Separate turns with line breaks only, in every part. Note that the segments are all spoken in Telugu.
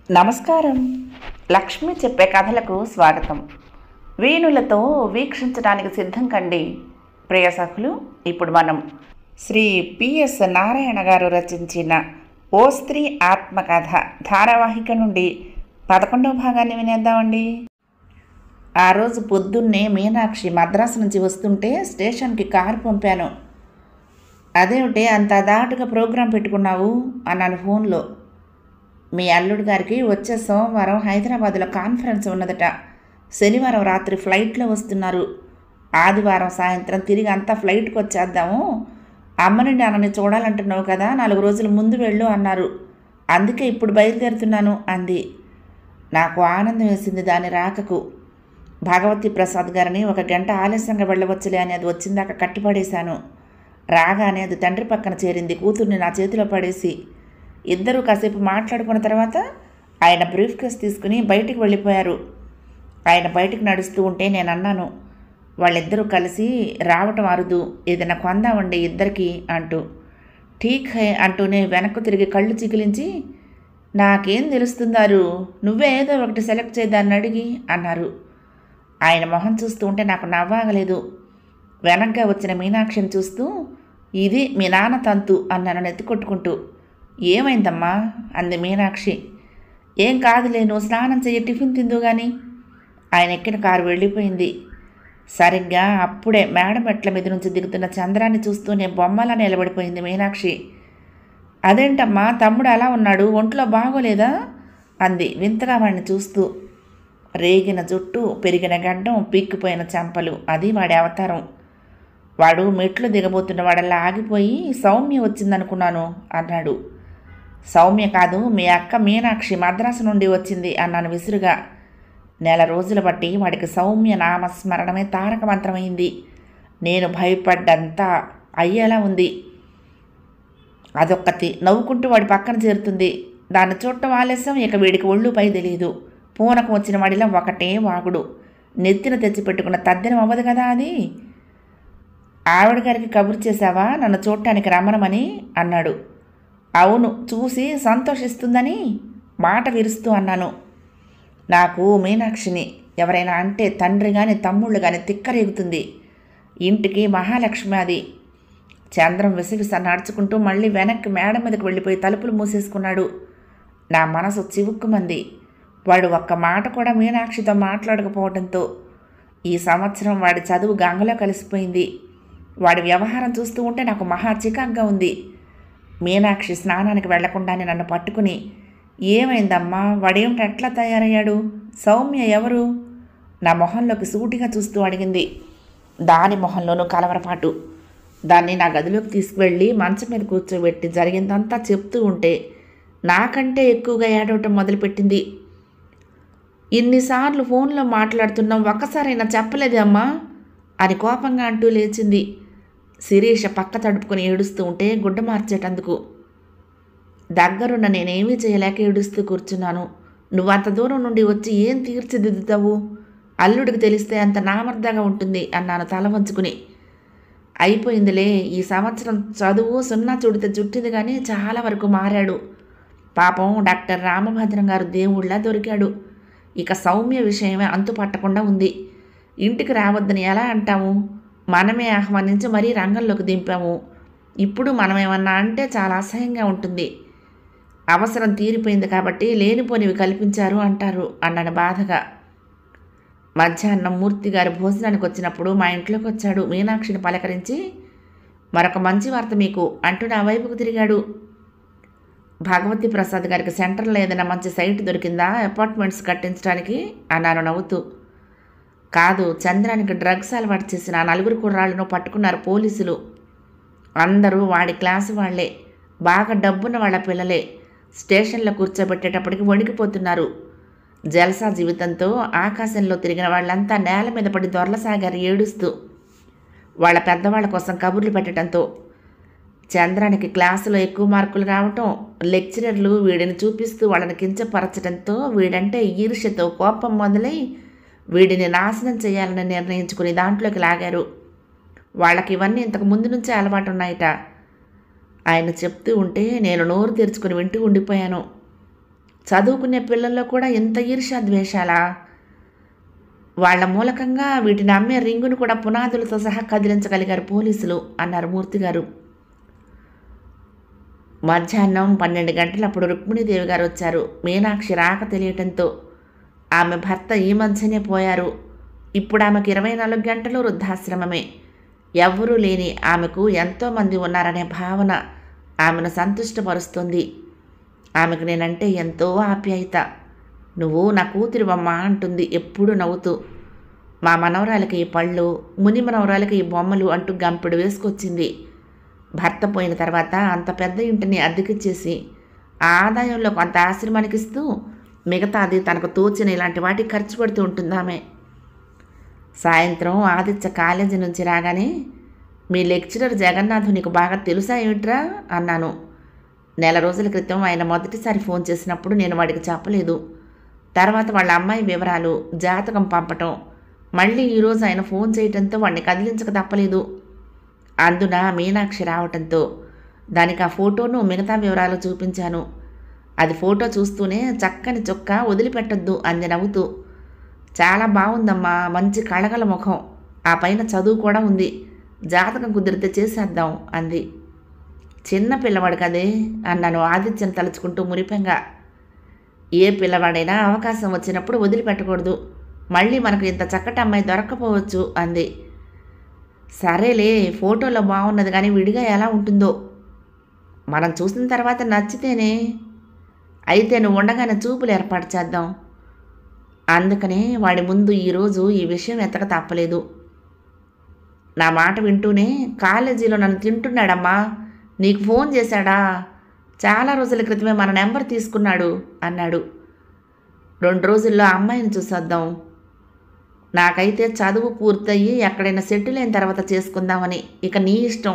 నమస్కారం లక్ష్మి చెప్పే కథలకు స్వాగతం వీణులతో వీక్షించడానికి సిద్ధం కండి ప్రియ సఖులు ఇప్పుడు మనం శ్రీ పిఎస్ నారాయణ గారు రచించిన ఓ స్త్రీ ఆత్మకథ ధారావాహిక నుండి పదకొండవ భాగాన్ని వినేద్దామండి ఆ రోజు పొద్దున్నే మీనాక్షి మద్రాసు నుంచి వస్తుంటే స్టేషన్కి కారు పంపాను అదేమిటే అంత దాటుగా ప్రోగ్రాం పెట్టుకున్నావు అన్నాను ఫోన్లో మీ అల్లుడు గారికి వచ్చే సోమవారం హైదరాబాద్లో కాన్ఫరెన్స్ ఉన్నదట శనివారం రాత్రి ఫ్లైట్లో వస్తున్నారు ఆదివారం సాయంత్రం తిరిగి అంతా ఫ్లైట్కి వచ్చేద్దాము అమ్మని నాన్నని చూడాలంటున్నావు కదా నాలుగు రోజుల ముందు వెళ్ళు అన్నారు అందుకే ఇప్పుడు బయలుదేరుతున్నాను అంది నాకు ఆనందం వేసింది దాని రాకకు భాగవతి ప్రసాద్ గారిని ఒక గంట ఆలస్యంగా వెళ్ళవచ్చులే అని అది వచ్చిందాక కట్టిపడేశాను రాగానే అది తండ్రి పక్కన చేరింది కూతుర్ని నా చేతిలో పడేసి ఇద్దరూ కాసేపు మాట్లాడుకున్న తర్వాత ఆయన బ్రీఫ్ కేస్ తీసుకుని బయటికి వెళ్ళిపోయారు ఆయన బయటికి నడుస్తూ ఉంటే నేను అన్నాను వాళ్ళిద్దరూ కలిసి రావటం అరుదు ఏదైనా కొందామండి ఇద్దరికి అంటూ ఠీక్ హై అంటూనే వెనక్కు తిరిగి కళ్ళు చికిలించి నాకేం తెలుస్తుందారు నువ్వే ఏదో ఒకటి సెలెక్ట్ చేద్దాన్ని అడిగి అన్నారు ఆయన మొహం చూస్తూ ఉంటే నాకు నవ్వాగలేదు వెనక్గా వచ్చిన మీనాక్షిని చూస్తూ ఇది మీ నాన్న తంతు అన్నాను నెత్తి కొట్టుకుంటూ ఏమైందమ్మా అంది మీనాక్షి ఏం కాదులే నువ్వు స్నానం చెయ్యి టిఫిన్ తిందు కానీ ఆయన ఎక్కిన కారు వెళ్ళిపోయింది సరిగ్గా అప్పుడే మేడ మెట్ల మీద నుంచి దిగుతున్న చంద్రాన్ని చూస్తూనే బొమ్మలా నిలబడిపోయింది మీనాక్షి అదేంటమ్మా తమ్ముడు అలా ఉన్నాడు ఒంట్లో బాగోలేదా అంది వింతగా వాడిని చూస్తూ రేగిన జుట్టు పెరిగిన గడ్డం పీక్కిపోయిన చెంపలు అది వాడి అవతారం వాడు మెట్లు దిగబోతున్న వాడల్లా ఆగిపోయి సౌమ్య వచ్చిందనుకున్నాను అన్నాడు సౌమ్య కాదు మీ అక్క మీనాక్షి మద్రాసు నుండి వచ్చింది అన్నాను విసురుగా నెల రోజుల బట్టి వాడికి సౌమ్య నామస్మరణమే తారక మంత్రమైంది నేను భయపడ్డంతా అయ్యేలా ఉంది అదొక్కటి నవ్వుకుంటూ వాడి పక్కన చేరుతుంది దాన్ని చూడటం ఆలస్యం ఇక వీడికి ఒళ్ళు పై తెలియదు పూనకం వచ్చిన వాడిలో ఒకటే వాగుడు నెత్తిన తెచ్చిపెట్టుకున్న తద్దెనం అవ్వదు కదా అది ఆవిడ గారికి కబురు చేశావా నన్ను చూడటానికి రమ్మనమని అన్నాడు అవును చూసి సంతోషిస్తుందని మాట విరుస్తూ అన్నాను నాకు మీనాక్షిని ఎవరైనా అంటే తండ్రి కానీ తమ్ముళ్ళు కానీ తిక్కరేగుతుంది ఇంటికి మహాలక్ష్మి అది చంద్రం విసిగిస నడుచుకుంటూ మళ్ళీ వెనక్కి మేడ మీదకి వెళ్ళిపోయి తలుపులు మూసేసుకున్నాడు నా మనసు చివుక్కుమంది వాడు ఒక్క మాట కూడా మీనాక్షితో మాట్లాడకపోవడంతో ఈ సంవత్సరం వాడి చదువు గంగలో కలిసిపోయింది వాడి వ్యవహారం చూస్తూ ఉంటే నాకు మహా చికాగ్గా ఉంది మీనాక్షి స్నానానికి వెళ్లకుండానే నన్ను పట్టుకుని ఏమైందమ్మా వాడేమిటి ఎట్లా తయారయ్యాడు సౌమ్య ఎవరు నా మొహంలోకి సూటిగా చూస్తూ అడిగింది దాని మొహంలోనూ కలవరపాటు దాన్ని నా గదిలోకి తీసుకువెళ్ళి మంచం మీద కూర్చోబెట్టి జరిగిందంతా చెప్తూ ఉంటే నాకంటే ఎక్కువగా ఏడవటం మొదలుపెట్టింది ఇన్నిసార్లు ఫోన్లో మాట్లాడుతున్నాం ఒక్కసారైనా చెప్పలేదే అమ్మా అని కోపంగా అంటూ లేచింది శిరీష పక్క తడుపుకొని ఏడుస్తూ ఉంటే గుడ్డ మార్చేటందుకు దగ్గరున్న నేనేమీ చేయలేక ఏడుస్తూ కూర్చున్నాను నువ్వు అంత దూరం నుండి వచ్చి ఏం తీర్చిదిద్దుతావు అల్లుడికి తెలిస్తే అంత నామర్దగా ఉంటుంది అన్నాను తల వంచుకుని అయిపోయిందిలే ఈ సంవత్సరం చదువు సున్నా చుడితే చుట్టింది కానీ చాలా వరకు మారాడు పాపం డాక్టర్ రామభద్రం గారు దేవుళ్ళ దొరికాడు ఇక సౌమ్య విషయమే అంతు పట్టకుండా ఉంది ఇంటికి రావద్దని ఎలా అంటాము మనమే ఆహ్వానించి మరీ రంగంలోకి దింపాము ఇప్పుడు మనం ఏమన్నా అంటే చాలా అసహ్యంగా ఉంటుంది అవసరం తీరిపోయింది కాబట్టి లేనిపోనివి కల్పించారు అంటారు అన్నాను బాధగా మధ్యాహ్నం మూర్తి గారు భోజనానికి వచ్చినప్పుడు మా ఇంట్లోకి వచ్చాడు మీనాక్షిని పలకరించి మరొక మంచి వార్త మీకు అంటూ నా వైపుకు తిరిగాడు భగవతి ప్రసాద్ గారికి సెంటర్లో ఏదైనా మంచి సైట్ దొరికిందా అపార్ట్మెంట్స్ కట్టించడానికి అన్నాను నవ్వుతూ కాదు చంద్రానికి డ్రగ్స్ అలవాటు చేసిన ఆ నలుగురు కుర్రాళ్ళను పట్టుకున్నారు పోలీసులు అందరూ వాడి క్లాసు వాళ్లే బాగా డబ్బున్న వాళ్ళ పిల్లలే స్టేషన్లో కూర్చోబెట్టేటప్పటికి వణికిపోతున్నారు జలసా జీవితంతో ఆకాశంలో తిరిగిన వాళ్ళంతా నేల మీద పడి దొరలసాగారు ఏడుస్తూ వాళ్ళ పెద్దవాళ్ళ కోసం కబుర్లు పెట్టడంతో చంద్రానికి క్లాసులో ఎక్కువ మార్కులు రావటం లెక్చరర్లు వీడిని చూపిస్తూ వాళ్ళని కించపరచడంతో వీడంటే ఈర్ష్యతో కోపం మొదలై వీడిని నాశనం చేయాలని నిర్ణయించుకుని దాంట్లోకి లాగారు వాళ్ళకి ఇవన్నీ ఇంతకు ముందు నుంచే అలవాటు ఉన్నాయట ఆయన చెప్తూ ఉంటే నేను నోరు తెరుచుకుని వింటూ ఉండిపోయాను చదువుకునే పిల్లల్లో కూడా ఎంత ఈర్ష్య ద్వేషాలా వాళ్ళ మూలకంగా వీటిని అమ్మే రింగును కూడా పునాదులతో సహా కదిలించగలిగారు పోలీసులు అన్నారు మూర్తి గారు మధ్యాహ్నం పన్నెండు గంటలప్పుడు రుక్మిణీదేవి గారు వచ్చారు మీనాక్షి రాక తెలియటంతో ఆమె భర్త ఈ మధ్యనే పోయారు ఇప్పుడు ఆమెకు ఇరవై నాలుగు గంటలు వృద్ధాశ్రమమే ఎవ్వరూ లేని ఆమెకు ఎంతోమంది ఉన్నారనే భావన ఆమెను సంతుష్టపరుస్తుంది ఆమెకు నేనంటే ఎంతో ఆప్యాయత నువ్వు నా కూతురివమ్మా అంటుంది ఎప్పుడు నవ్వుతూ మా మనవరాలకి ఈ పళ్ళు ముని మనవరాలకి ఈ బొమ్మలు అంటూ గంపెడు వేసుకొచ్చింది భర్త పోయిన తర్వాత అంత పెద్ద ఇంటిని అద్దెకిచ్చేసి ఆ ఆదాయంలో కొంత ఆశ్రమానికి ఇస్తూ మిగతాది తనకు తోచిన ఇలాంటి వాటికి ఖర్చు పెడుతూ ఉంటుంది ఆమె సాయంత్రం ఆదిత్య కాలేజీ నుంచి రాగానే మీ లెక్చరర్ జగన్నాథ్ నీకు బాగా తెలుసా ఏమిట్రా అన్నాను నెల రోజుల క్రితం ఆయన మొదటిసారి ఫోన్ చేసినప్పుడు నేను వాడికి చెప్పలేదు తర్వాత వాళ్ళ అమ్మాయి వివరాలు జాతకం పంపటం మళ్ళీ ఈరోజు ఆయన ఫోన్ చేయటంతో వాడిని కదిలించక తప్పలేదు అందున మీనాక్షి రావటంతో దానికి ఆ ఫోటోను మిగతా వివరాలు చూపించాను అది ఫోటో చూస్తూనే చక్కని చొక్క వదిలిపెట్టొద్దు అంది నవ్వుతూ చాలా బాగుందమ్మా మంచి కళగల ముఖం ఆ పైన చదువు కూడా ఉంది జాతకం కుదిరితే చేసేద్దాం అంది చిన్న పిల్లవాడు కదే అన్నాను ఆదిత్యను తలుచుకుంటూ మురిపెంగా ఏ పిల్లవాడైనా అవకాశం వచ్చినప్పుడు వదిలిపెట్టకూడదు మళ్ళీ మనకు ఇంత చక్కటి అమ్మాయి దొరక్కపోవచ్చు అంది సరేలే ఫోటోలో బాగున్నది కానీ విడిగా ఎలా ఉంటుందో మనం చూసిన తర్వాత నచ్చితేనే అయితే నువ్వు ఉండగానే చూపులు ఏర్పాటు చేద్దాం అందుకనే వాడి ముందు ఈరోజు ఈ విషయం ఎత్తక తప్పలేదు నా మాట వింటూనే కాలేజీలో నన్ను తింటున్నాడమ్మా నీకు ఫోన్ చేశాడా చాలా రోజుల క్రితమే మన నెంబర్ తీసుకున్నాడు అన్నాడు రెండు రోజుల్లో ఆ అమ్మాయిని చూసొద్దాం నాకైతే చదువు పూర్తయ్యి ఎక్కడైనా సెటిల్ అయిన తర్వాత చేసుకుందామని ఇక నీ ఇష్టం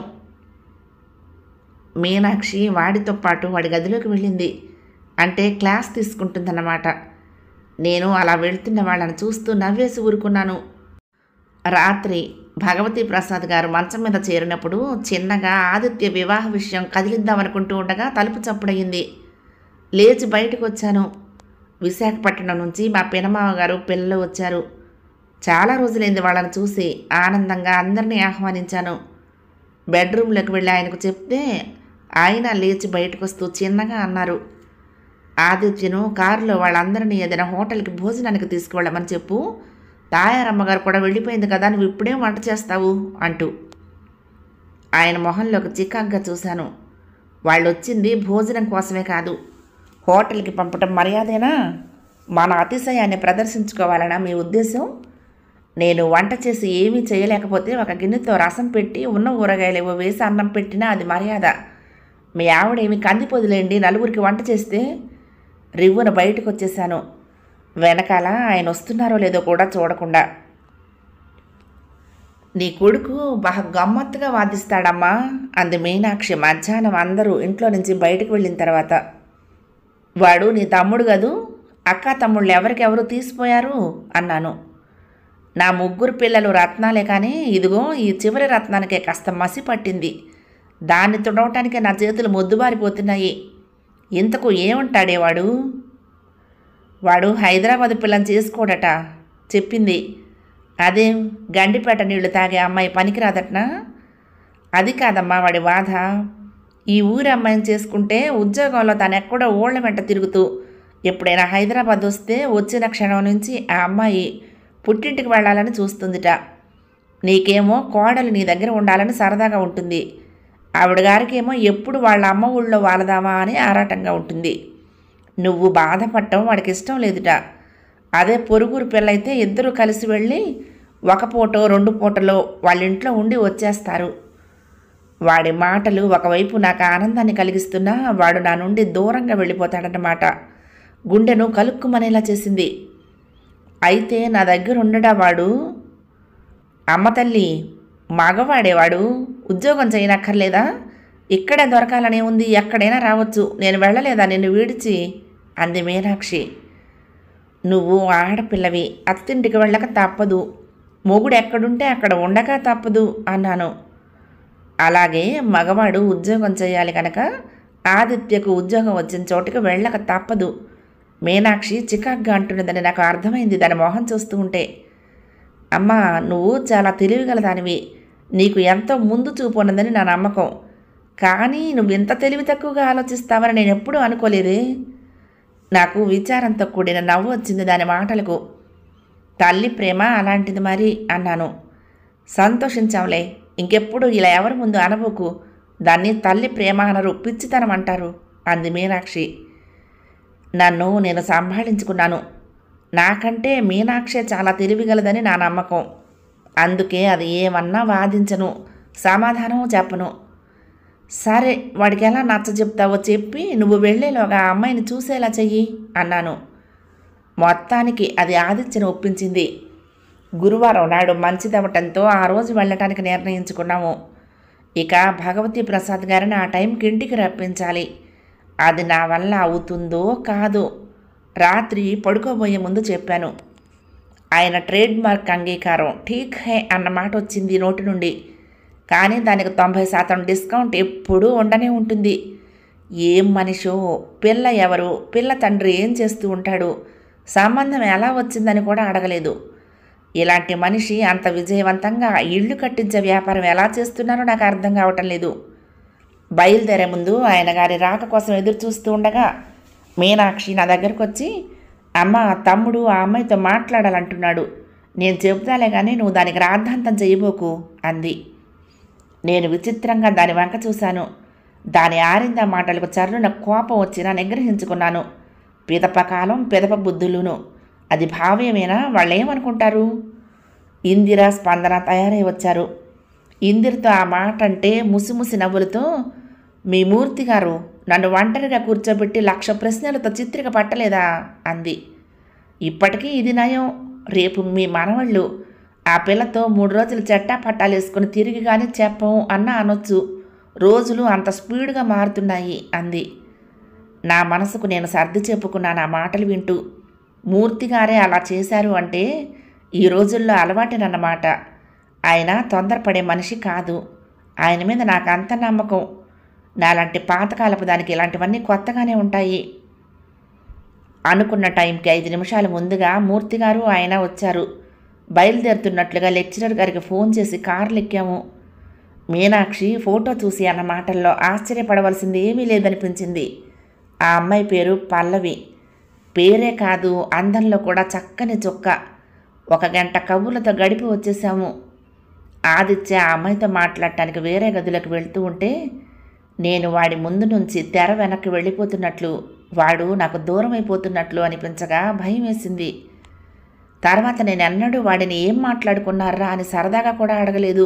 మీనాక్షి వాడితో పాటు వాడి గదిలోకి వెళ్ళింది అంటే క్లాస్ తీసుకుంటుందన్నమాట నేను అలా వెళ్తున్న వాళ్ళని చూస్తూ నవ్వేసి ఊరుకున్నాను రాత్రి భగవతి ప్రసాద్ గారు మంచం మీద చేరినప్పుడు చిన్నగా ఆదిత్య వివాహ విషయం కదిలిద్దామనుకుంటూ ఉండగా తలుపు చప్పుడయింది లేచి బయటకు వచ్చాను విశాఖపట్నం నుంచి మా పినమావ గారు పిల్లలు వచ్చారు చాలా రోజులైంది వాళ్ళని చూసి ఆనందంగా అందరినీ ఆహ్వానించాను బెడ్రూమ్లోకి వెళ్ళి ఆయనకు చెప్తే ఆయన లేచి బయటకు వస్తూ చిన్నగా అన్నారు ఆదిత్యను కారులో వాళ్ళందరినీ ఏదైనా హోటల్కి భోజనానికి తీసుకువెళ్ళమని చెప్పు తాయారమ్మగారు కూడా వెళ్ళిపోయింది కదా నువ్వు ఇప్పుడేం వంట చేస్తావు అంటూ ఆయన మొహంలోకి చికాగ్గా చూశాను వాళ్ళు వచ్చింది భోజనం కోసమే కాదు హోటల్కి పంపటం మర్యాదేనా మన అతిశయాన్ని ప్రదర్శించుకోవాలనా మీ ఉద్దేశం నేను వంట చేసి ఏమీ చేయలేకపోతే ఒక గిన్నెతో రసం పెట్టి ఉన్న ఊరగాయలు ఏవో వేసి అన్నం పెట్టినా అది మర్యాద మీ ఆవిడేమి కందిపోదులేండి నలుగురికి వంట చేస్తే రివ్వున బయటకు వచ్చేసాను వెనకాల ఆయన వస్తున్నారో లేదో కూడా చూడకుండా నీ కొడుకు బాగా గమ్మత్తుగా వాదిస్తాడమ్మా అంది మీనాక్షి మధ్యాహ్నం అందరూ ఇంట్లో నుంచి బయటకు వెళ్ళిన తర్వాత వాడు నీ తమ్ముడు కదూ అక్క తమ్ముళ్ళు ఎవరికెవరు తీసిపోయారు అన్నాను నా ముగ్గురు పిల్లలు రత్నాలే కానీ ఇదిగో ఈ చివరి రత్నానికే కాస్త మసి పట్టింది దాన్ని తుడవటానికే నా చేతులు మొద్దుబారిపోతున్నాయి ఇంతకు ఏమంటాడే వాడు వాడు హైదరాబాద్ పిల్లని చేసుకోడట చెప్పింది అదేం గండిపేట నీళ్లు తాగే అమ్మాయి పనికిరాదటనా అది కాదమ్మా వాడి బాధ ఈ ఊరి అమ్మాయిని చేసుకుంటే ఉద్యోగంలో తను ఎక్కడో ఊళ్ళ వెంట తిరుగుతూ ఎప్పుడైనా హైదరాబాద్ వస్తే వచ్చిన క్షణం నుంచి ఆ అమ్మాయి పుట్టింటికి వెళ్ళాలని చూస్తుందిట నీకేమో కోడలు నీ దగ్గర ఉండాలని సరదాగా ఉంటుంది ఆవిడ గారికేమో ఎప్పుడు వాళ్ళ అమ్మ ఊళ్ళో వాలదామా అని ఆరాటంగా ఉంటుంది నువ్వు బాధపడటం వాడికి ఇష్టం లేదుట అదే పొరుగురు పిల్లయితే ఇద్దరు కలిసి వెళ్ళి ఒక పూటో రెండు పూటలో వాళ్ళ ఇంట్లో ఉండి వచ్చేస్తారు వాడి మాటలు ఒకవైపు నాకు ఆనందాన్ని కలిగిస్తున్నా వాడు నా నుండి దూరంగా వెళ్ళిపోతాడన్నమాట గుండెను కలుక్కుమనేలా చేసింది అయితే నా దగ్గర ఉండడా వాడు అమ్మ తల్లి మగవాడేవాడు ఉద్యోగం చేయనక్కర్లేదా ఇక్కడే దొరకాలనే ఉంది ఎక్కడైనా రావచ్చు నేను వెళ్ళలేదా నిన్ను వీడిచి అంది మీనాక్షి నువ్వు ఆడపిల్లవి అత్తింటికి వెళ్ళక తప్పదు మొగుడు ఎక్కడుంటే అక్కడ ఉండక తప్పదు అన్నాను అలాగే మగవాడు ఉద్యోగం చేయాలి కనుక ఆదిత్యకు ఉద్యోగం వచ్చిన చోటికి వెళ్ళక తప్పదు మీనాక్షి చికాగ్గా అంటున్నదని నాకు అర్థమైంది దాని మొహం చూస్తూ ఉంటే అమ్మా నువ్వు చాలా తెలివిగల దానివి నీకు ఎంతో ముందు చూపు ఉన్నదని నా నమ్మకం కానీ నువ్వు ఇంత తెలివి తక్కువగా ఆలోచిస్తావని నేను ఎప్పుడూ అనుకోలేదే నాకు విచారంతో కూడిన నవ్వు వచ్చింది దాని మాటలకు తల్లి ప్రేమ అలాంటిది మరి అన్నాను సంతోషించాంలే ఇంకెప్పుడు ఇలా ఎవరి ముందు అనబోకు దాన్ని తల్లి ప్రేమ అనరు పిచ్చితనం అంటారు అంది మీనాక్షి నన్ను నేను సంభాళించుకున్నాను నాకంటే మీనాక్షే చాలా తెలివిగలదని నా నమ్మకం అందుకే అది ఏమన్నా వాదించను సమాధానం చెప్పను సరే వాడికి ఎలా నచ్చ చెప్తావో చెప్పి నువ్వు వెళ్ళేలోగా ఆ అమ్మాయిని చూసేలా చెయ్యి అన్నాను మొత్తానికి అది ఆదిత్యను ఒప్పించింది గురువారం నాడు మంచిదవటంతో ఆ రోజు వెళ్ళటానికి నిర్ణయించుకున్నాము ఇక భగవతి ప్రసాద్ గారిని ఆ టైంకి ఇంటికి రప్పించాలి అది నా వల్ల అవుతుందో కాదో రాత్రి పడుకోబోయే ముందు చెప్పాను ఆయన ట్రేడ్ మార్క్ అంగీకారం ఠీక్ హే అన్న మాట వచ్చింది నోటి నుండి కానీ దానికి తొంభై శాతం డిస్కౌంట్ ఎప్పుడూ ఉండనే ఉంటుంది ఏం మనిషో పిల్ల ఎవరు పిల్ల తండ్రి ఏం చేస్తూ ఉంటాడు సంబంధం ఎలా వచ్చిందని కూడా అడగలేదు ఇలాంటి మనిషి అంత విజయవంతంగా ఇళ్ళు కట్టించే వ్యాపారం ఎలా చేస్తున్నారో నాకు అర్థం కావటం లేదు బయలుదేరే ముందు ఆయన గారి రాక కోసం ఎదురు చూస్తూ ఉండగా మీనాక్షి నా దగ్గరకు వచ్చి అమ్మ తమ్ముడు ఆ అమ్మాయితో మాట్లాడాలంటున్నాడు నేను చెబుతాలే కానీ నువ్వు దానికి రాద్ధాంతం చేయబోకు అంది నేను విచిత్రంగా దాని వంక చూశాను దాని ఆరింద మాటలకు చర్రున కోపం వచ్చినా నిగ్రహించుకున్నాను పిదప కాలం పిదప బుద్ధులును అది భావ్యమేనా వాళ్ళేమనుకుంటారు ఇందిర స్పందన తయారై వచ్చారు ఇందిరతో ఆ మాట అంటే ముసిముసి నవ్వులతో మీ మూర్తి గారు నన్ను ఒంటరిగా కూర్చోబెట్టి లక్ష ప్రశ్నలతో చిత్రిక పట్టలేదా అంది ఇప్పటికీ ఇది నయం రేపు మీ మనవళ్ళు ఆ పిల్లతో మూడు రోజులు చెట్టా పట్టాలేసుకుని తిరిగి కానీ చెప్పం అన్న అనొచ్చు రోజులు అంత స్పీడ్గా మారుతున్నాయి అంది నా మనసుకు నేను సర్ది చెప్పుకున్నాను ఆ మాటలు వింటూ మూర్తిగారే అలా చేశారు అంటే ఈ రోజుల్లో అలవాటేనన్నమాట ఆయన తొందరపడే మనిషి కాదు ఆయన మీద నాకు అంత నమ్మకం నాలాంటి పాతకాలపు దానికి ఇలాంటివన్నీ కొత్తగానే ఉంటాయి అనుకున్న టైంకి ఐదు నిమిషాల ముందుగా మూర్తి గారు ఆయన వచ్చారు బయలుదేరుతున్నట్లుగా లెక్చరర్ గారికి ఫోన్ చేసి కార్లు ఎక్కాము మీనాక్షి ఫోటో చూసి అన్న మాటల్లో ఆశ్చర్యపడవలసింది ఏమీ లేదనిపించింది ఆ అమ్మాయి పేరు పల్లవి పేరే కాదు అందంలో కూడా చక్కని చుక్క ఒక గంట కబుర్లతో గడిపి వచ్చేసాము ఆదిత్య ఆ అమ్మాయితో మాట్లాడటానికి వేరే గదిలోకి వెళ్తూ ఉంటే నేను వాడి ముందు నుంచి తెర వెనక్కి వెళ్ళిపోతున్నట్లు వాడు నాకు దూరం అయిపోతున్నట్లు అనిపించగా భయం వేసింది తర్వాత నేను ఎన్నడూ వాడిని ఏం మాట్లాడుకున్నారా అని సరదాగా కూడా అడగలేదు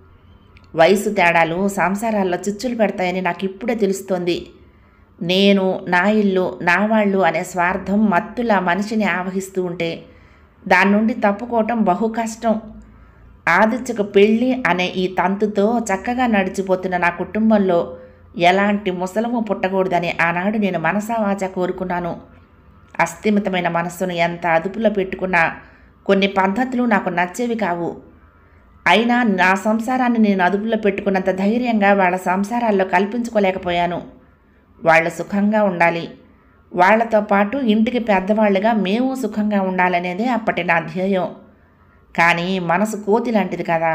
వయసు తేడాలు సంసారాల్లో చిచ్చులు పెడతాయని నాకు ఇప్పుడే తెలుస్తోంది నేను నా ఇల్లు నా వాళ్ళు అనే స్వార్థం మత్తులా మనిషిని ఆవహిస్తూ ఉంటే దాని నుండి తప్పుకోవటం బహు కష్టం ఆదిత్యకు పెళ్ళి అనే ఈ తంతుతో చక్కగా నడిచిపోతున్న నా కుటుంబంలో ఎలాంటి ముసలము పుట్టకూడదని ఆనాడు నేను మనసావాచ కోరుకున్నాను అస్థిమితమైన మనస్సును ఎంత అదుపులో పెట్టుకున్నా కొన్ని పద్ధతులు నాకు నచ్చేవి కావు అయినా నా సంసారాన్ని నేను అదుపులో పెట్టుకున్నంత ధైర్యంగా వాళ్ళ సంసారాల్లో కల్పించుకోలేకపోయాను వాళ్ళు సుఖంగా ఉండాలి వాళ్ళతో పాటు ఇంటికి పెద్దవాళ్ళుగా మేము సుఖంగా ఉండాలనేదే అప్పటి నా ధ్యేయం కానీ మనసు కోతి లాంటిది కదా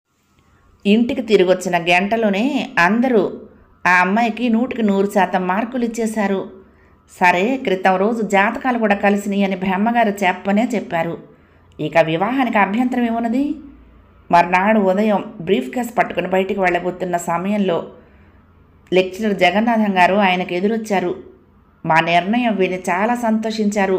ఇంటికి తిరిగొచ్చిన గంటలోనే అందరూ ఆ అమ్మాయికి నూటికి నూరు శాతం మార్కులు ఇచ్చేశారు సరే క్రితం రోజు జాతకాలు కూడా కలిసినాయి అని బ్రహ్మగారు చెప్పనే చెప్పారు ఇక వివాహానికి అభ్యంతరం ఏమున్నది మర్నాడు ఉదయం బ్రీఫ్ కేస్ పట్టుకుని బయటికి వెళ్ళబోతున్న సమయంలో లెక్చరర్ జగన్నాథం గారు ఆయనకు ఎదురొచ్చారు మా నిర్ణయం విని చాలా సంతోషించారు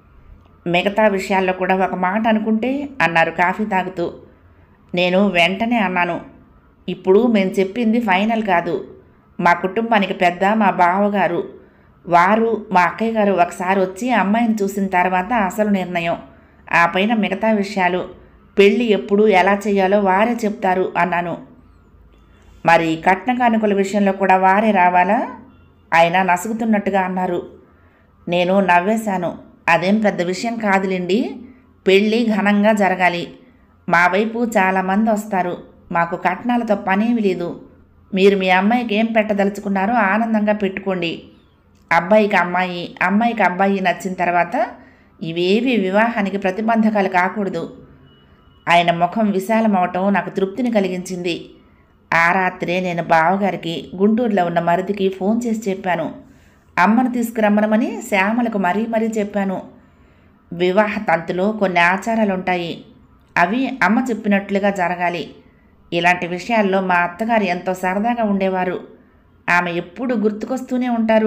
మిగతా విషయాల్లో కూడా ఒక మాట అనుకుంటే అన్నారు కాఫీ తాగుతూ నేను వెంటనే అన్నాను ఇప్పుడు మేము చెప్పింది ఫైనల్ కాదు మా కుటుంబానికి పెద్ద మా బావగారు వారు మా అక్కయ్య గారు ఒకసారి వచ్చి అమ్మాయిని చూసిన తర్వాత అసలు నిర్ణయం ఆ పైన మిగతా విషయాలు పెళ్ళి ఎప్పుడు ఎలా చేయాలో వారే చెప్తారు అన్నాను మరి కట్న కానుకల విషయంలో కూడా వారే రావాలా ఆయన నసుగుతున్నట్టుగా అన్నారు నేను నవ్వేశాను అదేం పెద్ద విషయం కాదులేండి పెళ్ళి ఘనంగా జరగాలి మా వైపు చాలామంది వస్తారు మాకు కట్నాలతో పనేమి లేదు మీరు మీ అమ్మాయికి ఏం పెట్టదలుచుకున్నారో ఆనందంగా పెట్టుకోండి అబ్బాయికి అమ్మాయి అమ్మాయికి అబ్బాయి నచ్చిన తర్వాత ఇవేవి వివాహానికి ప్రతిబంధకాలు కాకూడదు ఆయన ముఖం విశాలమవటం నాకు తృప్తిని కలిగించింది ఆ రాత్రే నేను బావగారికి గుంటూరులో ఉన్న మరిదికి ఫోన్ చేసి చెప్పాను అమ్మను తీసుకురమ్మనమని శ్యామలకు మరీ మరీ చెప్పాను వివాహ తంతులో కొన్ని ఆచారాలు ఉంటాయి అవి అమ్మ చెప్పినట్లుగా జరగాలి ఇలాంటి విషయాల్లో మా అత్తగారు ఎంతో సరదాగా ఉండేవారు ఆమె ఎప్పుడు గుర్తుకొస్తూనే ఉంటారు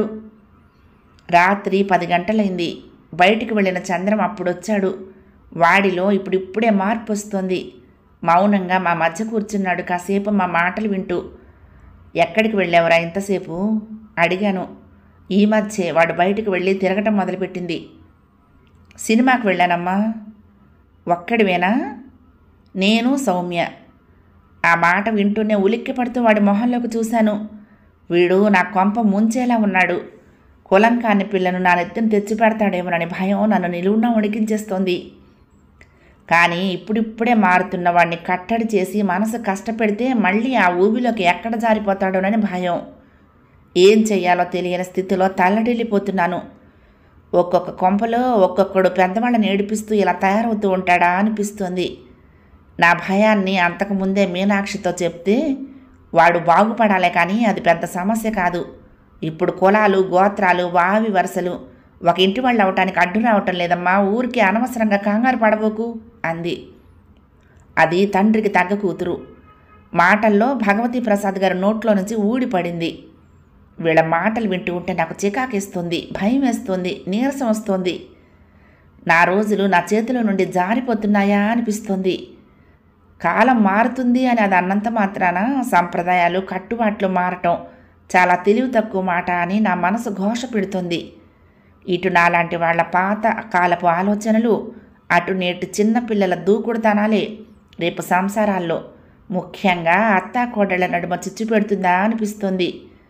రాత్రి పది గంటలైంది బయటికి వెళ్ళిన చంద్రం అప్పుడొచ్చాడు వాడిలో ఇప్పుడిప్పుడే మార్పు వస్తుంది మౌనంగా మా మధ్య కూర్చున్నాడు కాసేపు మా మాటలు వింటూ ఎక్కడికి వెళ్ళావురా ఇంతసేపు అడిగాను ఈ మధ్యే వాడు బయటికి వెళ్ళి తిరగటం మొదలుపెట్టింది సినిమాకి వెళ్ళానమ్మా ఒక్కడివేనా నేను సౌమ్య ఆ మాట వింటూనే ఉలిక్కి పడుతూ వాడి మొహంలోకి చూశాను వీడు నా కొంప ముంచేలా ఉన్నాడు కులం కాని పిల్లను నా నెత్తిని తెచ్చి పెడతాడేమోనని భయం నన్ను నిలువున ఉడికించేస్తోంది కానీ ఇప్పుడిప్పుడే మారుతున్న వాడిని కట్టడి చేసి మనసు కష్టపెడితే మళ్ళీ ఆ ఊబిలోకి ఎక్కడ జారిపోతాడోనని భయం ఏం చెయ్యాలో తెలియని స్థితిలో తల్లడిల్లిపోతున్నాను ఒక్కొక్క కొంపలో ఒక్కొక్కడు పెద్దవాళ్ళని ఏడిపిస్తూ ఇలా తయారవుతూ ఉంటాడా అనిపిస్తుంది నా భయాన్ని అంతకుముందే మీనాక్షితో చెప్తే వాడు బాగుపడాలే కానీ అది పెద్ద సమస్య కాదు ఇప్పుడు కులాలు గోత్రాలు వావి వరుసలు ఒక ఇంటి వాళ్ళు అవటానికి అడ్డు రావటం లేదమ్మా ఊరికి అనవసరంగా కంగారు పడబోకు అంది అది తండ్రికి తగ్గ కూతురు మాటల్లో భగవతీ ప్రసాద్ గారి నోట్లో నుంచి ఊడిపడింది వీళ్ళ మాటలు వింటూ ఉంటే నాకు చికాకేస్తుంది భయం వేస్తుంది నీరసం వస్తుంది నా రోజులు నా చేతిలో నుండి జారిపోతున్నాయా అనిపిస్తుంది కాలం మారుతుంది అని అది అన్నంత మాత్రాన సంప్రదాయాలు కట్టుబాట్లు మారటం చాలా తెలివి తక్కువ మాట అని నా మనసు ఘోష పెడుతుంది ఇటు నాలాంటి వాళ్ళ పాత కాలపు ఆలోచనలు అటు నేటి చిన్నపిల్లల దూకుడుతనాలే రేపు సంసారాల్లో ముఖ్యంగా అత్తా కోడళ్ల నడుమ చిచ్చు పెడుతుందా అనిపిస్తుంది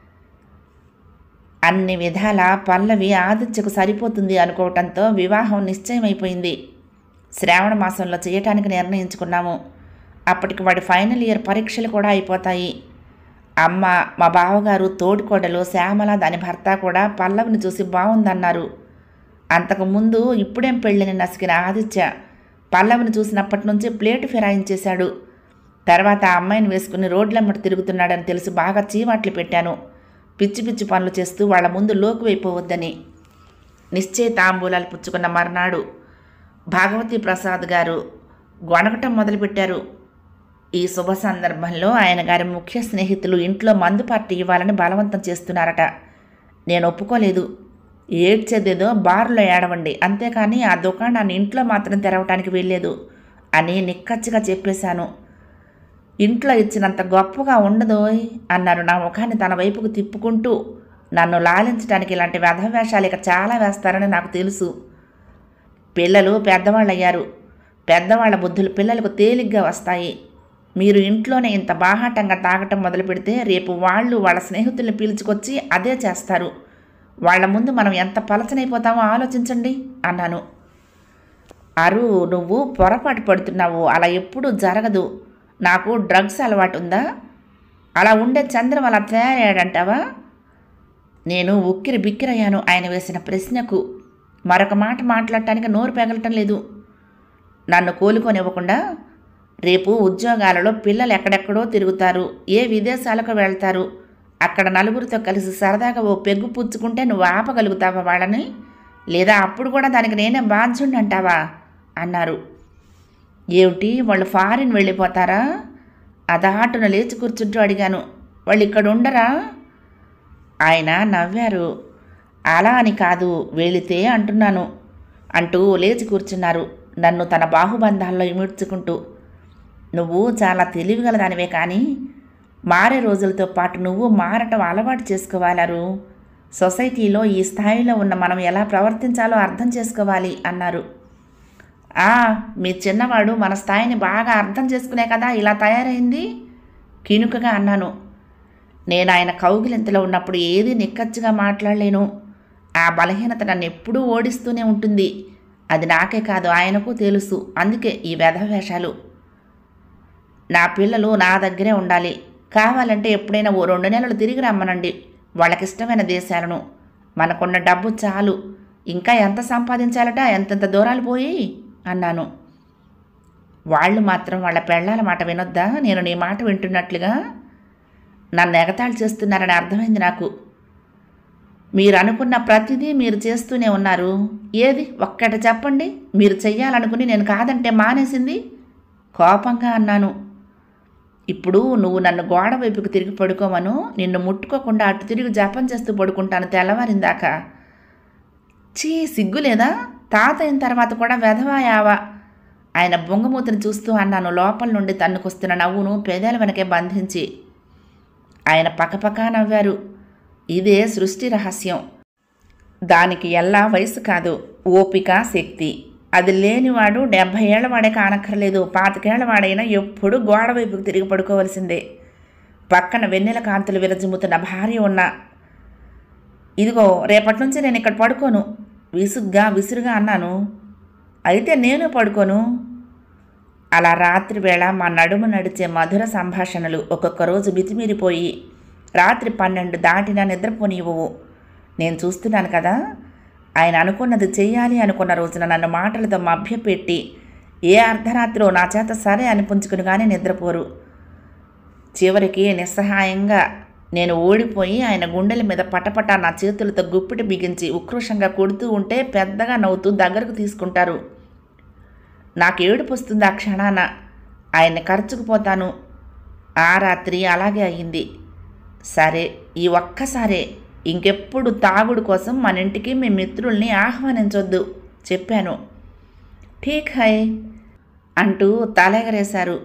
అన్ని విధాల పల్లవి ఆదిత్యకు సరిపోతుంది అనుకోవటంతో వివాహం నిశ్చయమైపోయింది శ్రావణ మాసంలో చేయటానికి నిర్ణయించుకున్నాము అప్పటికి వాడి ఫైనల్ ఇయర్ పరీక్షలు కూడా అయిపోతాయి అమ్మ మా బావగారు తోడికోడలు శ్యామల దాని భర్త కూడా పల్లవిని చూసి బాగుందన్నారు అంతకుముందు ఇప్పుడేం పెళ్ళిని నసికిన ఆదిత్య పల్లవిని చూసినప్పటి నుంచి ప్లేటు ఫిరాయించేశాడు తర్వాత ఆ అమ్మాయిని వేసుకుని రోడ్లమ్మట తిరుగుతున్నాడని తెలిసి బాగా చీవాట్లు పెట్టాను పిచ్చి పిచ్చి పనులు చేస్తూ వాళ్ళ ముందు లోకు అయిపోవద్దని నిశ్చయ తాంబూలాలు పుచ్చుకున్న మర్నాడు భాగవతి ప్రసాద్ గారు గొనగటం మొదలుపెట్టారు ఈ శుభ సందర్భంలో ఆయన గారి ముఖ్య స్నేహితులు ఇంట్లో మందు పార్టీ ఇవ్వాలని బలవంతం చేస్తున్నారట నేను ఒప్పుకోలేదు ఏడ్చేదేదో బార్లో ఏడవండి అంతేకాని ఆ దుకాణాన్ని ఇంట్లో మాత్రం తెరవటానికి వెళ్ళలేదు అని నిక్కచ్చిగా చెప్పేశాను ఇంట్లో ఇచ్చినంత గొప్పగా ఉండదోయ్ అన్నారు నా ముఖాన్ని తన వైపుకు తిప్పుకుంటూ నన్ను లాలించడానికి ఇలాంటి వ్యధవేషాలు ఇక చాలా వేస్తారని నాకు తెలుసు పిల్లలు పెద్దవాళ్ళయ్యారు పెద్దవాళ్ళ బుద్ధులు పిల్లలకు తేలిగ్గా వస్తాయి మీరు ఇంట్లోనే ఇంత బాహాటంగా తాగటం మొదలు పెడితే రేపు వాళ్ళు వాళ్ళ స్నేహితుల్ని పీల్చుకొచ్చి అదే చేస్తారు వాళ్ళ ముందు మనం ఎంత పలచనైపోతామో ఆలోచించండి అన్నాను అరు నువ్వు పొరపాటు పడుతున్నావు అలా ఎప్పుడూ జరగదు నాకు డ్రగ్స్ అలవాటు ఉందా అలా ఉండే చంద్రం అలా తయారయ్యాడంటావా నేను ఉక్కిరి బిక్కిరయ్యాను ఆయన వేసిన ప్రశ్నకు మరొక మాట మాట్లాడటానికి నోరు పెగలటం లేదు నన్ను కోలుకొనివ్వకుండా రేపు ఉద్యోగాలలో పిల్లలు ఎక్కడెక్కడో తిరుగుతారు ఏ విదేశాలకు వెళ్తారు అక్కడ నలుగురితో కలిసి సరదాగా ఓ పెగ్గు పుచ్చుకుంటే నువ్వు ఆపగలుగుతావా వాళ్ళని లేదా అప్పుడు కూడా దానికి నేనే బాధ్యుడిని అంటావా అన్నారు ఏమిటి వాళ్ళు ఫారిన్ వెళ్ళిపోతారా అదాటున లేచి కూర్చుంటూ అడిగాను వాళ్ళు ఇక్కడ ఉండరా ఆయన నవ్వారు అలా అని కాదు వెళితే అంటున్నాను అంటూ లేచి కూర్చున్నారు నన్ను తన బాహుబంధాల్లో ఇముడ్చుకుంటూ నువ్వు చాలా తెలివిగలదానివే కానీ మారే రోజులతో పాటు నువ్వు మారటం అలవాటు చేసుకోవాలరు సొసైటీలో ఈ స్థాయిలో ఉన్న మనం ఎలా ప్రవర్తించాలో అర్థం చేసుకోవాలి అన్నారు ఆ మీ చిన్నవాడు మన స్థాయిని బాగా అర్థం చేసుకునే కదా ఇలా తయారైంది కినుకగా అన్నాను నేను ఆయన కౌగిలింతలో ఉన్నప్పుడు ఏది నిక్కచ్చిగా మాట్లాడలేను ఆ బలహీనత నన్ను ఎప్పుడూ ఓడిస్తూనే ఉంటుంది అది నాకే కాదు ఆయనకు తెలుసు అందుకే ఈ వ్యధవేషాలు నా పిల్లలు నా దగ్గరే ఉండాలి కావాలంటే ఎప్పుడైనా ఓ రెండు నెలలు తిరిగి రమ్మనండి వాళ్ళకిష్టమైన దేశాలను మనకున్న డబ్బు చాలు ఇంకా ఎంత సంపాదించాలట ఎంతెంత దూరాలు పోయి అన్నాను వాళ్ళు మాత్రం వాళ్ళ పెళ్ళాల మాట వినొద్దా నేను నీ మాట వింటున్నట్లుగా నన్ను ఎగతాళి చేస్తున్నారని అర్థమైంది నాకు మీరు అనుకున్న ప్రతిదీ మీరు చేస్తూనే ఉన్నారు ఏది ఒక్కట చెప్పండి మీరు చెయ్యాలనుకుని నేను కాదంటే మానేసింది కోపంగా అన్నాను ఇప్పుడు నువ్వు నన్ను గోడ వైపుకు తిరిగి పడుకోమను నిన్ను ముట్టుకోకుండా అటు తిరిగి జపం చేస్తూ పడుకుంటాను తెల్లవారిందాక చీ సిగ్గులేదా తాత అయిన తర్వాత కూడా వెధవాయావా ఆయన బొంగమూతను చూస్తూ అన్నాను లోపల నుండి తన్నుకొస్తున్న నవ్వును పేదల వెనకే బంధించి ఆయన పక్కపక్క నవ్వారు ఇదే సృష్టి రహస్యం దానికి ఎల్లా వయసు కాదు ఓపిక శక్తి అది లేనివాడు డెబ్భై ఏళ్ల వాడే కానక్కర్లేదు పాతికేళ్ల వాడైనా ఎప్పుడూ గోడ వైపుకు తిరిగి పడుకోవలసిందే పక్కన వెన్నెల కాంతులు విరజిమ్ముతున్న భార్య ఉన్న ఇదిగో రేపటి నుంచి నేను ఇక్కడ పడుకోను విసుగ్గా విసురుగా అన్నాను అయితే నేను పడుకోను అలా రాత్రి వేళ మా నడుము నడిచే మధుర సంభాషణలు ఒక్కొక్క రోజు మితిమీరిపోయి రాత్రి పన్నెండు దాటినా నిద్రపోనివ్వవు నేను చూస్తున్నాను కదా ఆయన అనుకున్నది చెయ్యాలి అనుకున్న రోజున నన్ను మాటలతో మభ్యపెట్టి ఏ అర్ధరాత్రిలో నా చేత సరే అనిపించుకుని కానీ నిద్రపోరు చివరికి నిస్సహాయంగా నేను ఓడిపోయి ఆయన గుండెల మీద పటపట నా చేతులతో గుప్పిటి బిగించి ఉక్రోషంగా కొడుతూ ఉంటే పెద్దగా నవ్వుతూ దగ్గరకు తీసుకుంటారు నాకు ఏడుపు వస్తుంది ఆ క్షణాన ఆయన్ని ఖర్చుకుపోతాను ఆ రాత్రి అలాగే అయ్యింది సరే ఈ ఒక్కసారే ఇంకెప్పుడు తాగుడు కోసం మన ఇంటికి మీ మిత్రుల్ని ఆహ్వానించొద్దు చెప్పాను ఠీక్ హై అంటూ తలెగరేశారు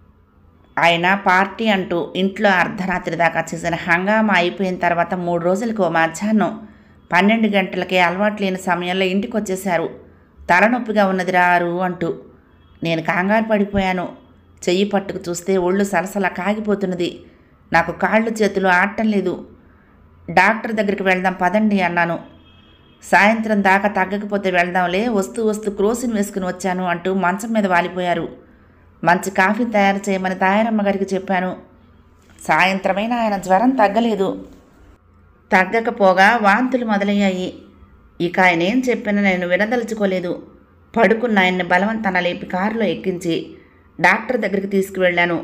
ఆయన పార్టీ అంటూ ఇంట్లో అర్ధరాత్రి దాకా చేసిన హంగామా అయిపోయిన తర్వాత మూడు రోజులకు మధ్యాహ్నం పన్నెండు గంటలకే అలవాటు లేని సమయంలో ఇంటికి వచ్చేశారు తలనొప్పిగా ఉన్నది రారు అంటూ నేను కంగారు పడిపోయాను చెయ్యి పట్టుకు చూస్తే ఒళ్ళు సలసల కాగిపోతున్నది నాకు కాళ్ళు చేతులు ఆడటం లేదు డాక్టర్ దగ్గరికి వెళ్దాం పదండి అన్నాను సాయంత్రం దాకా తగ్గకపోతే వెళ్దాంలే వస్తూ వస్తూ క్రోసిన్ వేసుకుని వచ్చాను అంటూ మంచం మీద వాలిపోయారు మంచి కాఫీ తయారు చేయమని తయారమ్మ గారికి చెప్పాను సాయంత్రమైన ఆయన జ్వరం తగ్గలేదు తగ్గకపోగా వాంతులు మొదలయ్యాయి ఇక ఆయన ఏం చెప్పినా నేను వినదలుచుకోలేదు పడుకున్న ఆయన్ని బలవంతన లేపి కారులో ఎక్కించి డాక్టర్ దగ్గరికి తీసుకువెళ్ళాను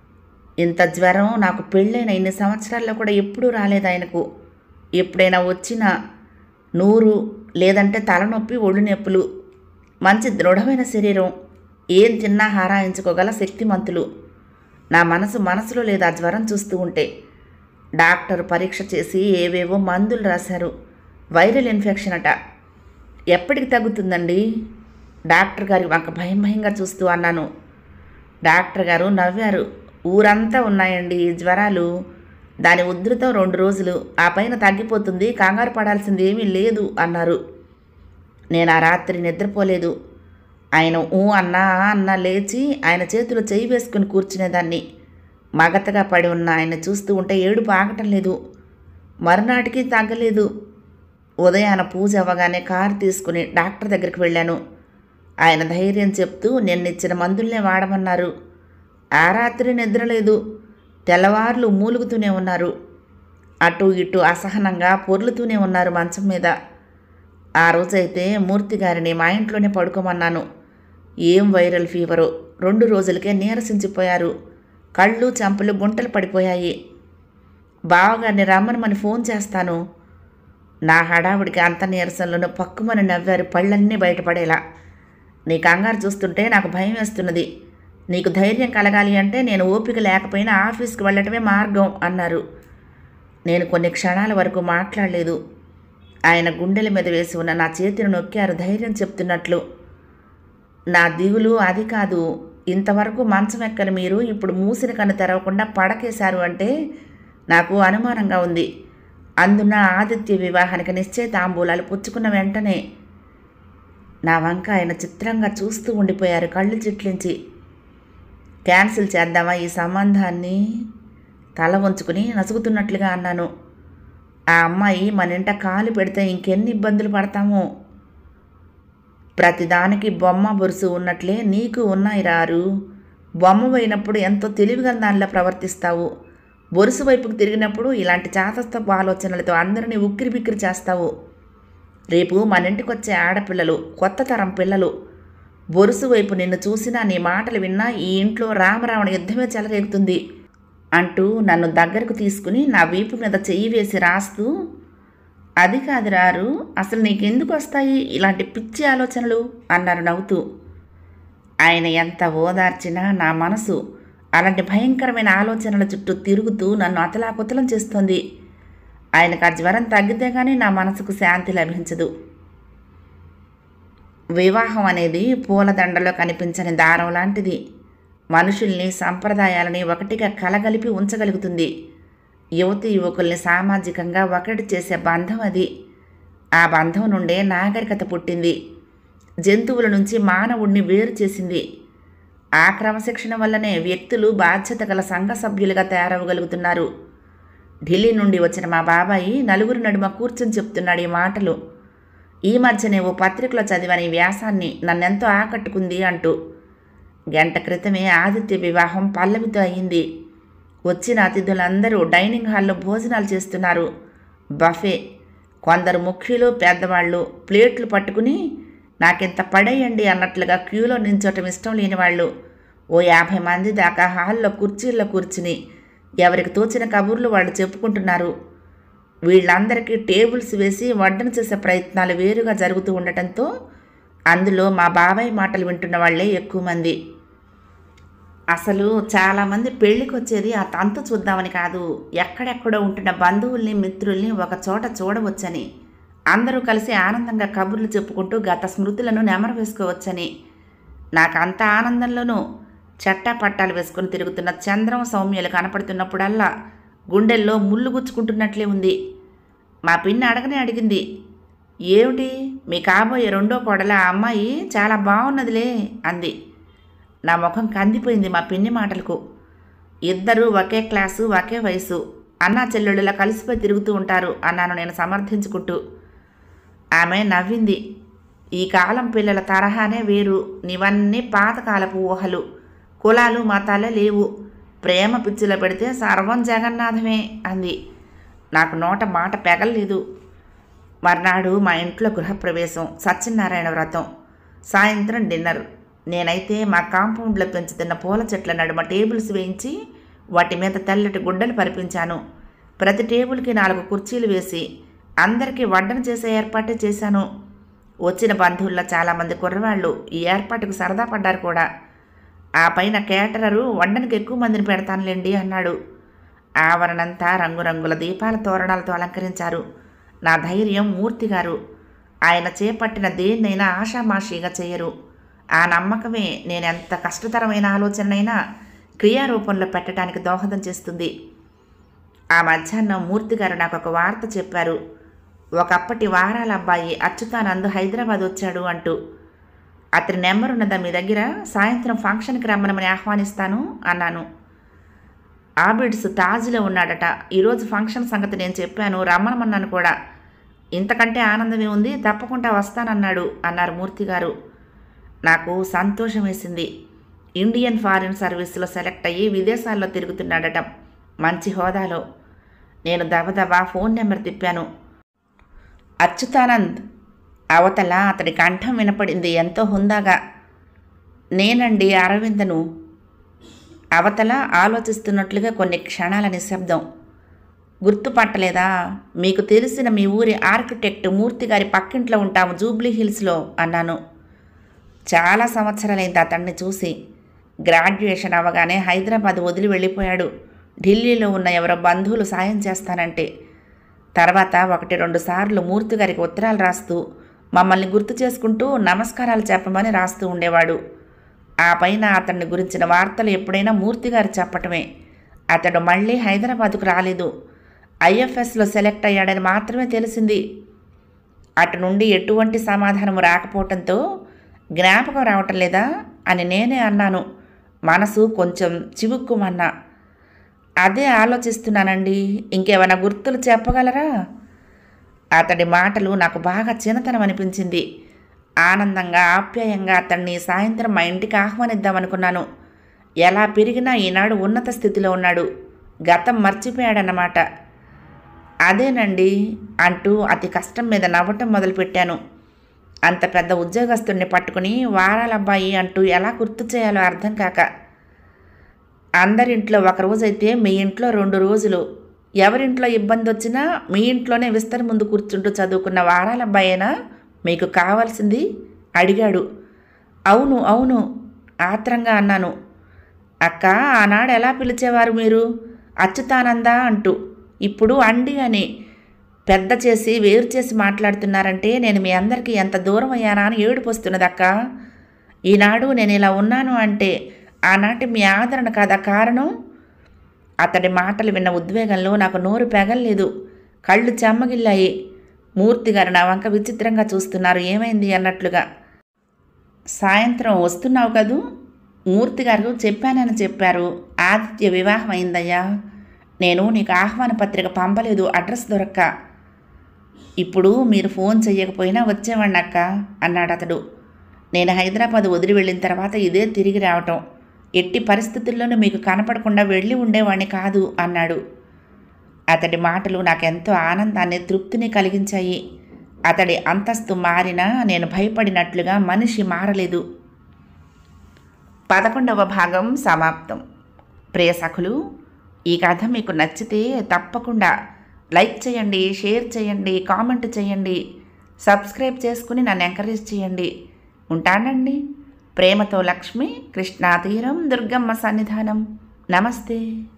ఇంత జ్వరం నాకు పెళ్ళైన ఇన్ని సంవత్సరాల్లో కూడా ఎప్పుడూ రాలేదు ఆయనకు ఎప్పుడైనా వచ్చినా నూరు లేదంటే తలనొప్పి ఒళ్ళు నొప్పులు మంచి దృఢమైన శరీరం ఏం తిన్నా హారాయించుకోగల శక్తిమంతులు నా మనసు మనసులో లేదు ఆ జ్వరం చూస్తూ ఉంటే డాక్టర్ పరీక్ష చేసి ఏవేవో మందులు రాశారు వైరల్ ఇన్ఫెక్షన్ అట ఎప్పటికి తగ్గుతుందండి డాక్టర్ గారి వంక భయం భయంగా చూస్తూ అన్నాను డాక్టర్ గారు నవ్వారు ఊరంతా ఉన్నాయండి ఈ జ్వరాలు దాని ఉధృతం రెండు రోజులు ఆ పైన తగ్గిపోతుంది కంగారు పడాల్సింది ఏమీ లేదు అన్నారు నేను ఆ రాత్రి నిద్రపోలేదు ఆయన ఊ అన్నా ఆ అన్నా లేచి ఆయన చేతిలో చేయి వేసుకుని కూర్చునేదాన్ని మగతగా పడి ఉన్న ఆయన చూస్తూ ఉంటే ఏడుపు ఆగటం లేదు మరునాటికి తగ్గలేదు ఉదయాన పూజ అవ్వగానే కారు తీసుకుని డాక్టర్ దగ్గరికి వెళ్ళాను ఆయన ధైర్యం చెప్తూ నిన్నిచ్చిన మందుల్నే వాడమన్నారు ఆ రాత్రి నిద్రలేదు తెల్లవార్లు మూలుగుతూనే ఉన్నారు అటు ఇటు అసహనంగా పొర్లుతూనే ఉన్నారు మంచం మీద ఆ రోజైతే మూర్తి గారిని మా ఇంట్లోనే పడుకోమన్నాను ఏం వైరల్ ఫీవరు రెండు రోజులకే నీరసించిపోయారు కళ్ళు చెంపలు గుంటలు పడిపోయాయి బావగారిని రమ్మనమని ఫోన్ చేస్తాను నా హడావుడికి అంత నీరసంలోనూ పక్కుమని నవ్వారు పళ్ళన్నీ బయటపడేలా నీ కంగారు చూస్తుంటే నాకు భయం వేస్తున్నది నీకు ధైర్యం కలగాలి అంటే నేను ఓపిక లేకపోయినా ఆఫీస్కి వెళ్ళటమే మార్గం అన్నారు నేను కొన్ని క్షణాల వరకు మాట్లాడలేదు ఆయన గుండెల మీద వేసి ఉన్న నా చేతిని నొక్కారు ధైర్యం చెప్తున్నట్లు నా దిగులు అది కాదు ఇంతవరకు మంచం ఎక్కని మీరు ఇప్పుడు మూసిన కన్ను తెరవకుండా పడకేశారు అంటే నాకు అనుమానంగా ఉంది అందున ఆదిత్య వివాహానికి నిశ్చయితాంబూలాలు పుచ్చుకున్న వెంటనే నా వంక ఆయన చిత్రంగా చూస్తూ ఉండిపోయారు కళ్ళు చిట్లించి క్యాన్సిల్ చేద్దామా ఈ సంబంధాన్ని తల వంచుకుని నసుగుతున్నట్లుగా అన్నాను ఆ అమ్మాయి మన ఇంట కాలు పెడితే ఇంకెన్ని ఇబ్బందులు పడతామో ప్రతిదానికి బొమ్మ బొరుసు ఉన్నట్లే నీకు ఉన్నాయి రారు బొమ్మ పోయినప్పుడు ఎంతో తెలివిగా దానిలో ప్రవర్తిస్తావు బొరుసు వైపుకు తిరిగినప్పుడు ఇలాంటి చాతస్తపు ఆలోచనలతో అందరినీ ఉక్కిరి బిక్కిరి చేస్తావు రేపు మన ఇంటికి వచ్చే ఆడపిల్లలు కొత్త తరం పిల్లలు బొరుసు వైపు నిన్ను చూసినా నీ మాటలు విన్నా ఈ ఇంట్లో రామరావణ యుద్ధమే చెలరేగుతుంది అంటూ నన్ను దగ్గరకు తీసుకుని నా వీపు మీద చెయ్యి వేసి రాస్తూ అది కాదు రారు అసలు నీకెందుకు వస్తాయి ఇలాంటి పిచ్చి ఆలోచనలు అన్నారు నవ్వుతూ ఆయన ఎంత ఓదార్చినా నా మనసు అలాంటి భయంకరమైన ఆలోచనల చుట్టూ తిరుగుతూ నన్ను అతలాకుతలం చేస్తోంది ఆయనకు ఆ జ్వరం తగ్గితే కానీ నా మనసుకు శాంతి లభించదు వివాహం అనేది పూలదండలో కనిపించని దారం లాంటిది మనుషుల్ని సంప్రదాయాలని ఒకటిగా కలగలిపి ఉంచగలుగుతుంది యువతి యువకుల్ని సామాజికంగా ఒకటి చేసే బంధం అది ఆ బంధం నుండే నాగరికత పుట్టింది జంతువుల నుంచి మానవుణ్ణి వేరు చేసింది ఆ క్రమశిక్షణ వల్లనే వ్యక్తులు బాధ్యత గల సంఘ సభ్యులుగా తయారవగలుగుతున్నారు ఢిల్లీ నుండి వచ్చిన మా బాబాయి నలుగురు నడుమ కూర్చొని చెప్తున్నాడు ఈ మాటలు ఈ మధ్యనే ఓ పత్రికలో చదివాని ఈ వ్యాసాన్ని నన్నెంతో ఆకట్టుకుంది అంటూ గంట క్రితమే ఆదిత్య వివాహం పల్లవితో అయింది వచ్చిన అతిథులందరూ డైనింగ్ హాల్లో భోజనాలు చేస్తున్నారు బఫే కొందరు ముఖ్యులు పెద్దవాళ్ళు ప్లేట్లు పట్టుకుని నాకింత పడేయండి అన్నట్లుగా క్యూలో నించోటం ఇష్టం లేని వాళ్ళు ఓ యాభై మంది దాకా హాల్లో కుర్చీల్లో కూర్చుని ఎవరికి తోచిన కబుర్లు వాళ్ళు చెప్పుకుంటున్నారు వీళ్ళందరికీ టేబుల్స్ వేసి వడ్డన చేసే ప్రయత్నాలు వేరుగా జరుగుతూ ఉండటంతో అందులో మా బాబాయ్ మాటలు వింటున్న వాళ్ళే ఎక్కువ మంది అసలు చాలామంది పెళ్ళికి వచ్చేది ఆ తంతు చూద్దామని కాదు ఎక్కడెక్కడో ఉంటున్న బంధువుల్ని మిత్రుల్ని ఒక చోట చూడవచ్చని అందరూ కలిసి ఆనందంగా కబుర్లు చెప్పుకుంటూ గత స్మృతులను నెమరు వేసుకోవచ్చని నాకు అంత ఆనందంలోనూ చట్టా పట్టాలు వేసుకుని తిరుగుతున్న చంద్రం సౌమ్యలు కనపడుతున్నప్పుడల్లా గుండెల్లో ముళ్ళు గుచ్చుకుంటున్నట్లే ఉంది మా పిన్ని అడగనే అడిగింది ఏమిటి మీ కాబోయే రెండో కోడల ఆ అమ్మాయి చాలా బాగున్నదిలే అంది నా ముఖం కందిపోయింది మా పిన్ని మాటలకు ఇద్దరూ ఒకే క్లాసు ఒకే వయసు అన్నా చెల్లెళ్ళలా కలిసిపోయి తిరుగుతూ ఉంటారు అన్నాను నేను సమర్థించుకుంటూ ఆమె నవ్వింది ఈ కాలం పిల్లల తరహానే వేరు నీవన్నీ పాతకాలపు ఊహలు కులాలు మతాలే లేవు ప్రేమ పిచ్చిలో పెడితే సర్వం జగన్నాథమే అంది నాకు నోట మాట పెగలలేదు మర్నాడు మా ఇంట్లో గృహప్రవేశం సత్యనారాయణ వ్రతం సాయంత్రం డిన్నర్ నేనైతే మా కాంపౌండ్లో పెంచుతున్న పూల చెట్ల నడుమ టేబుల్స్ వేయించి వాటి మీద తెల్లటి గుడ్డలు పరిపించాను ప్రతి టేబుల్కి నాలుగు కుర్చీలు వేసి అందరికీ వడ్డన చేసే ఏర్పాటే చేశాను వచ్చిన బంధువుల్లో చాలామంది కుర్రవాళ్ళు ఈ ఏర్పాటుకు సరదా పడ్డారు కూడా ఆ పైన కేటరరు వండనికి ఎక్కువ మందిని పెడతానులేండి అన్నాడు ఆవరణంతా రంగురంగుల దీపాల తోరణాలతో అలంకరించారు నా ధైర్యం మూర్తి గారు ఆయన చేపట్టిన దేన్నైనా ఆషామాషీగా చేయరు ఆ నమ్మకమే నేను ఎంత కష్టతరమైన ఆలోచనైనా క్రియారూపంలో పెట్టడానికి దోహదం చేస్తుంది ఆ మధ్యాహ్నం మూర్తి గారు నాకు ఒక వార్త చెప్పారు ఒకప్పటి వారాల అబ్బాయి అచ్యుతానంద్ హైదరాబాద్ వచ్చాడు అంటూ అతని నెంబర్ ఉన్నదా మీ దగ్గర సాయంత్రం ఫంక్షన్కి రమ్మనమని ఆహ్వానిస్తాను అన్నాను ఆబిడ్స్ తాజ్లో ఉన్నాడట ఈరోజు ఫంక్షన్ సంగతి నేను చెప్పాను రమ్మనమన్నాను కూడా ఇంతకంటే ఆనందమే ఉంది తప్పకుండా వస్తానన్నాడు అన్నారు మూర్తి గారు నాకు సంతోషం వేసింది ఇండియన్ ఫారిన్ సర్వీస్లో సెలెక్ట్ అయ్యి విదేశాల్లో తిరుగుతున్నాడట మంచి హోదాలో నేను దబదబా ఫోన్ నెంబర్ తిప్పాను అచ్యుతానంద్ అవతల అతడి కంఠం వినపడింది ఎంతో హుందాగా నేనండి అరవిందను అవతల ఆలోచిస్తున్నట్లుగా కొన్ని క్షణాల నిశ్శబ్దం గుర్తుపట్టలేదా మీకు తెలిసిన మీ ఊరి ఆర్కిటెక్ట్ మూర్తి గారి పక్కింట్లో ఉంటాము జూబ్లీ హిల్స్లో అన్నాను చాలా సంవత్సరాలైంది అతన్ని చూసి గ్రాడ్యుయేషన్ అవ్వగానే హైదరాబాద్ వదిలి వెళ్ళిపోయాడు ఢిల్లీలో ఉన్న ఎవరో బంధువులు సాయం చేస్తానంటే తర్వాత ఒకటి రెండు సార్లు మూర్తి గారికి ఉత్తరాలు రాస్తూ మమ్మల్ని గుర్తు చేసుకుంటూ నమస్కారాలు చెప్పమని రాస్తూ ఉండేవాడు ఆ పైన అతన్ని గురించిన వార్తలు ఎప్పుడైనా మూర్తి గారు చెప్పటమే అతడు మళ్ళీ హైదరాబాదుకు రాలేదు ఐఎఫ్ఎస్లో సెలెక్ట్ అయ్యాడని మాత్రమే తెలిసింది అటు నుండి ఎటువంటి సమాధానం రాకపోవటంతో జ్ఞాపకం రావటం లేదా అని నేనే అన్నాను మనసు కొంచెం చివుక్కుమన్నా అదే ఆలోచిస్తున్నానండి ఇంకేమైనా గుర్తులు చెప్పగలరా అతడి మాటలు నాకు బాగా చిన్నతనం అనిపించింది ఆనందంగా ఆప్యాయంగా అతన్ని సాయంత్రం మా ఇంటికి ఆహ్వానిద్దామనుకున్నాను ఎలా పెరిగినా ఈనాడు ఉన్నత స్థితిలో ఉన్నాడు గతం మర్చిపోయాడన్నమాట అదేనండి అంటూ అతి కష్టం మీద నవ్వటం మొదలుపెట్టాను అంత పెద్ద ఉద్యోగస్తుడిని పట్టుకుని వారాల అబ్బాయి అంటూ ఎలా గుర్తు చేయాలో అర్థం కాక అందరింట్లో ఒక రోజైతే మీ ఇంట్లో రెండు రోజులు ఎవరింట్లో ఇబ్బంది వచ్చినా మీ ఇంట్లోనే విస్తరి ముందు కూర్చుంటూ చదువుకున్న వారాల అబ్బాయేనా మీకు కావాల్సింది అడిగాడు అవును అవును ఆత్రంగా అన్నాను అక్క ఆనాడు ఎలా పిలిచేవారు మీరు అచ్యుతానంద అంటూ ఇప్పుడు అండి అని పెద్ద చేసి వేరు చేసి మాట్లాడుతున్నారంటే నేను మీ అందరికీ ఎంత దూరం అయ్యానా అని ఏడుపు వస్తున్నది అక్క ఈనాడు నేను ఇలా ఉన్నాను అంటే ఆనాటి మీ ఆదరణ కాదా కారణం అతడి మాటలు విన్న ఉద్వేగంలో నాకు నోరు పెగల్లేదు కళ్ళు చెమ్మగిల్లాయి మూర్తి గారు నా వంక విచిత్రంగా చూస్తున్నారు ఏమైంది అన్నట్లుగా సాయంత్రం వస్తున్నావు కదూ మూర్తి గారు చెప్పానని చెప్పారు ఆదిత్య వివాహం అయిందయ్యా నేను నీకు ఆహ్వాన పత్రిక పంపలేదు అడ్రస్ దొరక్క ఇప్పుడు మీరు ఫోన్ చెయ్యకపోయినా వచ్చేవాడిని అక్క అన్నాడు అతడు నేను హైదరాబాద్ వదిలి వెళ్ళిన తర్వాత ఇదే తిరిగి రావటం ఎట్టి పరిస్థితుల్లోనూ మీకు కనపడకుండా వెళ్ళి ఉండేవాడిని కాదు అన్నాడు అతడి మాటలు నాకెంతో ఆనందాన్ని తృప్తిని కలిగించాయి అతడి అంతస్తు మారినా నేను భయపడినట్లుగా మనిషి మారలేదు పదకొండవ భాగం సమాప్తం ప్రియ సఖులు ఈ కథ మీకు నచ్చితే తప్పకుండా లైక్ చేయండి షేర్ చేయండి కామెంట్ చేయండి సబ్స్క్రైబ్ చేసుకుని నన్ను ఎంకరేజ్ చేయండి ఉంటానండి ప్రేమతో లక్ష్మి కృష్ణా తీరం దుర్గమ్మ సన్నిధానం నమస్తే